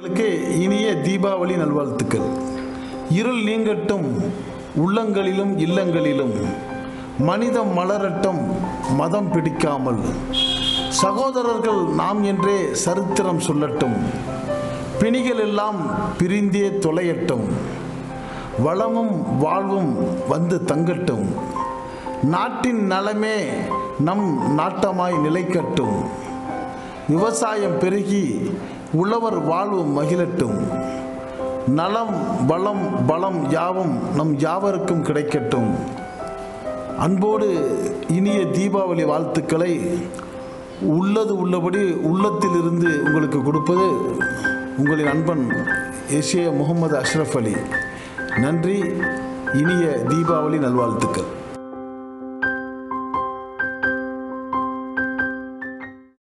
உங்களுக்கு இனிய தீபாவளி நல்வாழ்த்துக்கள் இருள் நீங்கட்டும் உள்ளங்களிலும் இல்லங்களிலும் மனிதம் மலரட்டும் மதம் பிடிக்காமல் சகோதரர்கள் நாம் என்றே சரித்திரம் சொல்லட்டும் பிணிகள் எல்லாம் பிரிந்தே தொலையட்டும் வளமும் வாழ்வும் வந்து தங்கட்டும் நாட்டின் நலமே நம் நாட்டமாய் நிலைக்கட்டும் விவசாயம் பெருகி உழவர் வாழ்வு மகிழட்டும் நலம் வளம் பலம் யாவும் நம் யாவருக்கும் கிடைக்கட்டும் அன்போடு இனிய தீபாவளி வாழ்த்துக்களை உள்ளது உள்ளபடி உள்ளத்திலிருந்து உங்களுக்கு கொடுப்பது உங்களின் அன்பன் எஸ்ஏ முகமது அஷ்ரஃப் அலி நன்றி இனிய தீபாவளி நல்வாழ்த்துக்கள்